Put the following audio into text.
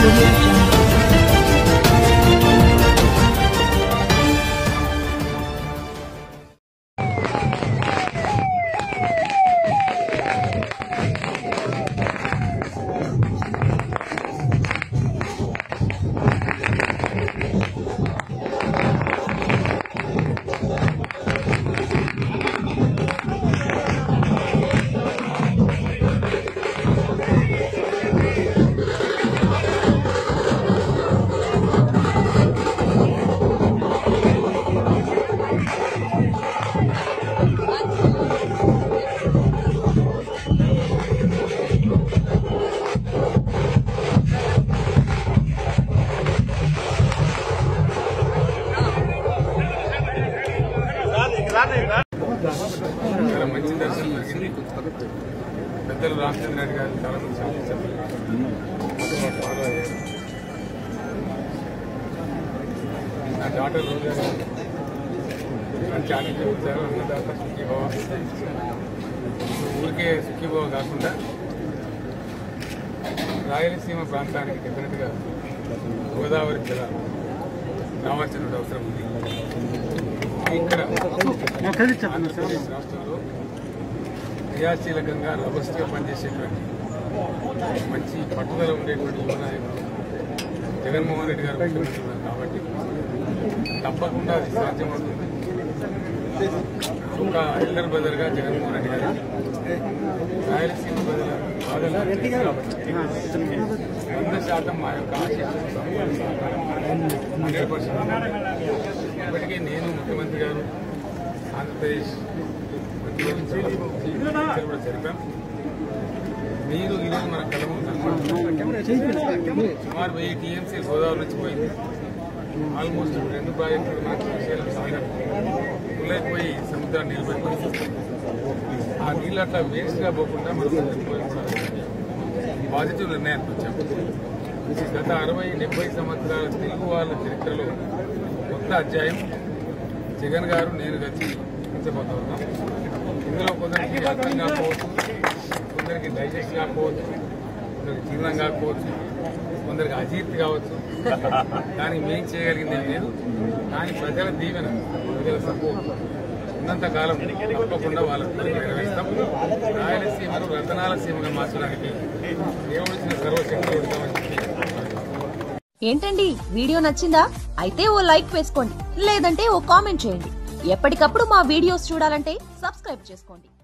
audio jungle. చాలా మంచి దర్శనం జరిగింది పెద్దలు రామచంద్ర రెడ్డి గారు చాలా మంది సూచించారు అందుబాటు ఫాలో అయ్యారు నా డాక్టర్ రోజా గారు మంచి ఆరోగ్యం ఇచ్చారు అన్నదాత సుఖీభావ ఊరికే సుఖీభావ కాకుండా రాయలసీమ ప్రాంతానికి డెఫినెట్గా గోదావరి జలాలు రావాల్సిన అవసరం ఉంది ఇక్కడ ఆంధ్రప్రదేశ్ రాష్ట్రంలో క్రియాశీలకంగా రబస్ట్గా పనిచేసేటువంటి మంచి పట్టుదల ఉండేటువంటి యువ నాయకుడు జగన్మోహన్ రెడ్డి గారు ముఖ్యమంత్రి ఉన్నారు కాబట్టి తప్పకుండా అది సాధ్యమవుతుంది ఒక ఎల్డర్ బ్రదర్గా జగన్మోహన్ రెడ్డి గారు రాయలసీమ ప్రజల బాధలు తెలుసు కాబట్టి వంద శాతం మా యొక్క ఆశీస్సులు హండ్రెడ్ పర్సెంట్ ఇప్పటికే నేను ముఖ్యమంత్రి గారు ఆంధ్రప్రదేశ్ ముఖ్యమంత్రి కూడా జరిపాం మీరు ఈరోజు మన కళ్ళ ముందు కనపడుతున్నారు. సుమారు వెయ్యి టీఎంసీ గోదావరి నుంచి పోయింది ఆల్మోస్ట్ రెండు ప్రాజెక్టులు మనకు శ్రీశైలం సాగర్ పుల్లైపోయి సముద్రాన్ని నిలబెట్టి ఆ నీళ్ళు అట్లా వేస్ట్గా పోకుండా మనం పాజిటివ్ నిర్ణయానికి వచ్చాం గత అరవై డెబ్బై సంవత్సరాల తెలుగు వాళ్ళ చరిత్రలో కొత్త అధ్యాయం జగన్ గారు నేను కలిసి ఉంచబోతా ఉన్నాం ఇందులో కొందరికి అర్థం కాకపోవచ్చు కొందరికి డైజెస్ట్ కాకపోవచ్చు కొందరికి జీర్ణం కాకపోవచ్చు కొందరికి అజీర్తి కావచ్చు కానీ మేం చేయగలిగింది ఏం లేదు కానీ ప్రజల దీవెన ప్రజల సపోర్ట్ ఉన్నంత కాలం తప్పకుండా వాళ్ళ కోరిక నెరవేరుస్తాం రాయలసీమను రతనాల సీమగా మార్చడానికి దేవుడిచ్చిన సర్వశక్తులు ఉంటామని చెప్పి ఏంటండి వీడియో నచ్చిందా అయితే ఓ లైక్ వేసుకోండి లేదంటే ఓ కామెంట్ చేయండి ఎప్పటికప్పుడు మా వీడియోస్ చూడాలంటే సబ్స్క్రైబ్ చేసుకోండి